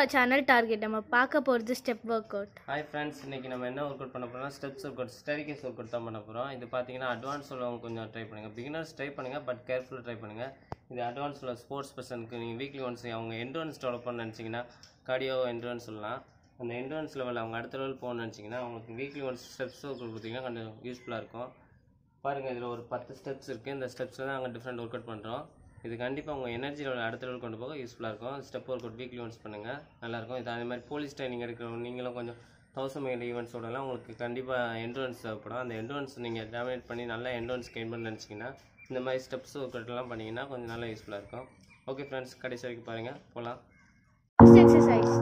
our channel target நம்ம பார்க்க போகிறது step work out hi friends இன்னைக்கு நம்ம என்ன ஒர்க் அவுட் பண்ண போறோம்னா steps work out staircase work out தான் பண்ண போகிறோம் இது பார்த்தீங்கன்னா அட்வான்ஸ் உள்ளவங்க கொஞ்சம் ட்ரை பண்ணுங்க பிகினர்ஸ் ட்ரை பண்ணுங்க பட் கேர்ஃபுல்லாக ட்ரை பண்ணுங்க இது அட்வான்ஸ் உள்ள ஸ்போர்ட்ஸ் பர்சனுக்கு நீங்கள் வீக்லி ஒன்ஸ் அவங்க என்ட்ரன்ஸ் டெவலப் பண்ண நினச்சிங்கன்னா கார்டியோ என்ட்ரன்ஸ் சொல்லலாம் அந்த என்ட்ரன்ஸ் லெவல் அவங்க அடுத்த லெவல் போகணும்னு நினச்சிங்கன்னா அவங்களுக்கு weekly once steps work out கொடுத்தீங்கன்னா கொஞ்சம் யூஸ்ஃபுல்லாக இருக்கும் பாருங்கள் இதில் ஒரு பத்து ஸ்டெப்ஸ் இருக்குது இந்த ஸ்டெப்ஸில் தான் நாங்கள் டிஃப்ரெண்ட் ஒர்க் அவுட் பண்ணுறோம் இது கண்டிப்பாக உங்கள் எனர்ஜி லெவல் அடுத்த லெவல் கொண்டு போக யூஸ்ஃபுல்லாக இருக்கும் step work out weekly once பண்ணுங்கள் நல்லாயிருக்கும் இது அதே மாதிரி போலீஸ் ட்ரைனிங் எடுக்கிறவங்க நீங்களும் கொஞ்சம் தௌசண்ட் மைல் ஈவெண்ட்ஸோடலாம் உங்களுக்கு கண்டிப்பாக என்ட்ரன்ஸ் தேவைப்படும் அந்த என்ட்ரன்ஸ் நீங்கள் டாமினேட் பண்ணி நல்லா என்ட்ரன்ஸ் கெயின் பண்ண நினச்சிங்கன்னா இந்த மாதிரி ஸ்டெப்ஸ் ஒர்க் அவுட்லாம் பண்ணிங்கன்னா கொஞ்சம் நல்லா யூஸ்ஃபுல்லாக இருக்கும் ஓகே ஃப்ரெண்ட்ஸ் கடைசி வரைக்கும் பாருங்கள் போகலாம் first exercise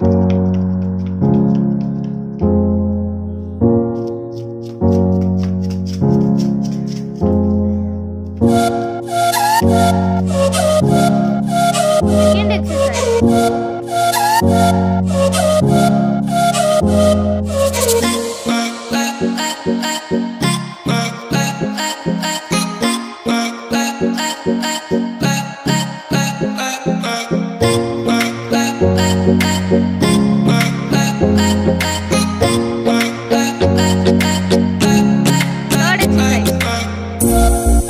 second exercise third exercise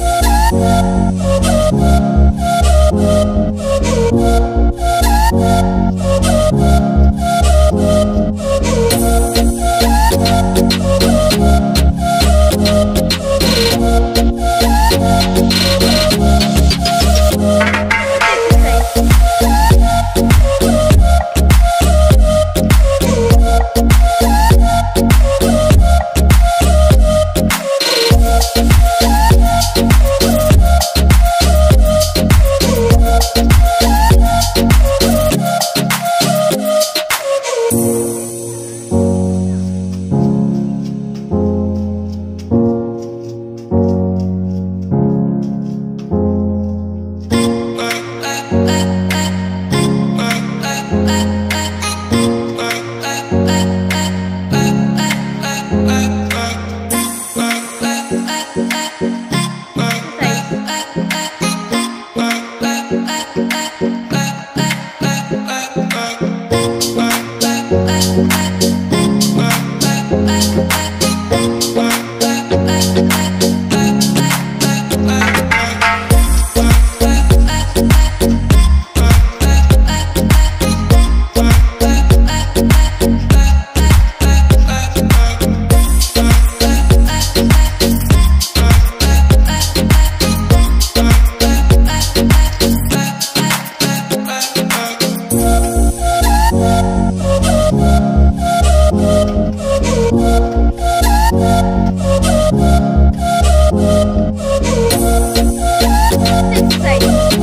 exercise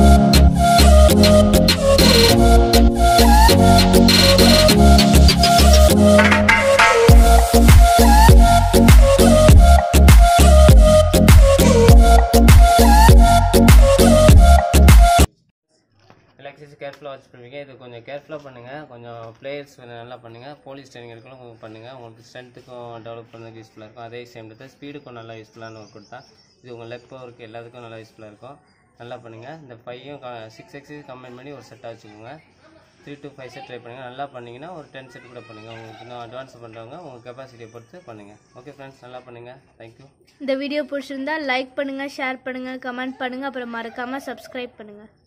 relaxation கேர்ஃபுல்லாக வாட்ச் பண்ணுவீங்க இது கொஞ்சம் கேர்ஃபுல்லாக பண்ணுங்கள் கொஞ்சம் பிளேயர்ஸ் நல்லா பண்ணுங்கள் போலீஸ் ட்ரைனிங் எடுக்கலாம் கொஞ்சம் பண்ணுங்கள் உங்களுக்கு ஸ்ட்ரென்த்துக்கும் டெவலப் பண்ணுறதுக்கு யூஸ்ஃபுல்லாக இருக்கும் அதே சேம் டயத்தில் ஸ்பீடுக்கும் நல்லா யூஸ்ஃபுல்லான ஒர்க் கொடுத்தா இது உங்கள் லெக் பவருக்கு எல்லாத்துக்கும் நல்லா யூஸ்ஃபுல்லாக இருக்கும் நல்லா பண்ணுங்கள் இந்த ஃபையும் சிக்ஸ் எக்ஸைஸ் கம்பைன் பண்ணி ஒரு செட்டாக வச்சுக்கோங்க three to five set try பண்ணுங்கள் நல்லா பண்ணிங்கன்னா ஒரு டென் செட் கூட பண்ணுங்கள் உங்களுக்கு இன்னும் அட்வான்ஸ் பண்ணுறவங்க உங்கள் கெப்பாசிட்டியை பொறுத்து பண்ணுங்கள் ஓகே ஃப்ரெண்ட்ஸ் நல்லா பண்ணுங்கள் தேங்க்யூ இந்த வீடியோ பிடிச்சிருந்தா லைக் பண்ணுங்க ஷேர் பண்ணுங்க கமெண்ட் பண்ணுங்க அப்புறம் மறக்காம சப்ஸ்கிரைப் பண்ணுங்க